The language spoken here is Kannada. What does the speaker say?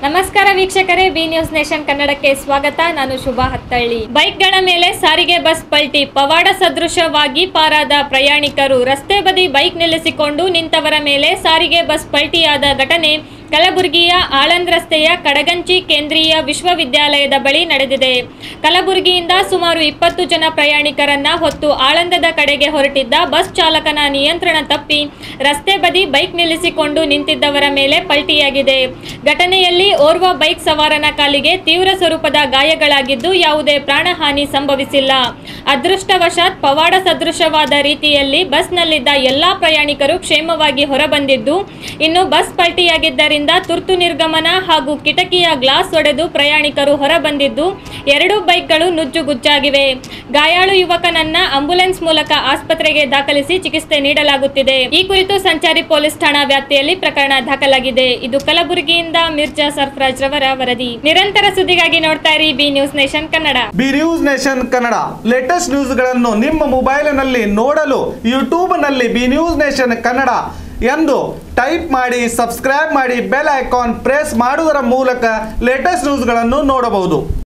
ನಮಸ್ಕಾರ ವೀಕ್ಷಕರೇ ಬಿ ನ್ಯೂಸ್ ನೇಷನ್ ಕನ್ನಡಕ್ಕೆ ಸ್ವಾಗತ ನಾನು ಶುಭಾ ಹತ್ತಳ್ಳಿ ಬೈಕ್ಗಳ ಮೇಲೆ ಸಾರಿಗೆ ಬಸ್ ಪಲ್ಟಿ ಪವಾಡ ಸದೃಶವಾಗಿ ಪಾರಾದ ಪ್ರಯಾಣಿಕರು ರಸ್ತೆ ಬದಿ ಬೈಕ್ ನಿಲ್ಲಿಸಿಕೊಂಡು ನಿಂತವರ ಮೇಲೆ ಸಾರಿಗೆ ಬಸ್ ಪಲ್ಟಿಯಾದ ಘಟನೆ ಕಲಬುರಗಿಯ ಆಳಂದ್ ರಸ್ತೆಯ ಕಡಗಂಚಿ ಕೇಂದ್ರೀಯ ವಿಶ್ವವಿದ್ಯಾಲಯದ ಬಳಿ ನಡೆದಿದೆ ಕಲಬುರಗಿಯಿಂದ ಸುಮಾರು ಇಪ್ಪತ್ತು ಜನ ಪ್ರಯಾಣಿಕರನ್ನ ಹೊತ್ತು ಆಳಂದದ ಕಡೆಗೆ ಹೊರಟಿದ್ದ ಬಸ್ ಚಾಲಕನ ನಿಯಂತ್ರಣ ತಪ್ಪಿ ರಸ್ತೆ ಬದಿ ಬೈಕ್ ನಿಲ್ಲಿಸಿಕೊಂಡು ನಿಂತಿದ್ದವರ ಮೇಲೆ ಪಲ್ಟಿಯಾಗಿದೆ ಘಟನೆಯಲ್ಲಿ ಓರ್ವ ಬೈಕ್ ಸವಾರನ ಕಾಲಿಗೆ ತೀವ್ರ ಸ್ವರೂಪದ ಗಾಯಗಳಾಗಿದ್ದು ಯಾವುದೇ ಪ್ರಾಣಹಾನಿ ಸಂಭವಿಸಿಲ್ಲ ಅದೃಷ್ಟವಶಾತ್ ಪವಾಡ ಸದೃಶವಾದ ರೀತಿಯಲ್ಲಿ ಬಸ್ನಲ್ಲಿದ್ದ ಎಲ್ಲಾ ಪ್ರಯಾಣಿಕರು ಕ್ಷೇಮವಾಗಿ ಹೊರಬಂದಿದ್ದು ಇನ್ನು ಬಸ್ ಪಲ್ಟಿಯಾಗಿದ್ದರಿಂದ ತುರ್ತು ನಿರ್ಗಮನ ಹಾಗೂ ಕಿಟಕಿಯ ಗ್ಲಾಸ್ ಒಡೆದು ಪ್ರಯಾಣಿಕರು ಹೊರಬಂದಿದ್ದು ಎರಡು ಬೈಕ್ಗಳು ನುಜ್ಜುಗುಜ್ಜಾಗಿವೆ ಗಾಯಾಳು ಯುವಕನನ್ನ ಆಂಬ್ಯುಲೆನ್ಸ್ ಮೂಲಕ ಆಸ್ಪತ್ರೆಗೆ ದಾಖಲಿಸಿ ಚಿಕಿತ್ಸೆ ನೀಡಲಾಗುತ್ತಿದೆ ಈ ಕುರಿತು ಸಂಚಾರಿ ಪೊಲೀಸ್ ಠಾಣಾ ವ್ಯಾಪ್ತಿಯಲ್ಲಿ ಪ್ರಕರಣ ದಾಖಲಾಗಿದೆ ಇದು ಕಲಬುರಗಿಯಿಂದ ಮಿರ್ಜಾ ಸರ್ಫರಾಜ್ ರವರ ವರದಿ ನಿರಂತರ ಸುದ್ದಿಗಾಗಿ ನೋಡ್ತಾ ಇರಿ B News Nation Kannada B News Nation Kannada latest ನ್ಯೂಸ್ಗಳನ್ನು ನಿಮ್ಮ ಮೊಬೈಲಿನಲ್ಲಿ ನೋಡಲು ಯೂಟ್ಯೂಬ್ನಲ್ಲಿ ಬಿ ನ್ಯೂಸ್ ನೇಷನ್ ಕನ್ನಡ ಎಂದು ಟೈಪ್ ಮಾಡಿ ಸಬ್ಸ್ಕ್ರೈಬ್ ಮಾಡಿ ಬೆಲ್ ಐಕಾನ್ ಪ್ರೆಸ್ ಮಾಡುವುದರ ಮೂಲಕ ಲೇಟೆಸ್ಟ್ ನ್ಯೂಸ್ಗಳನ್ನು ನೋಡಬಹುದು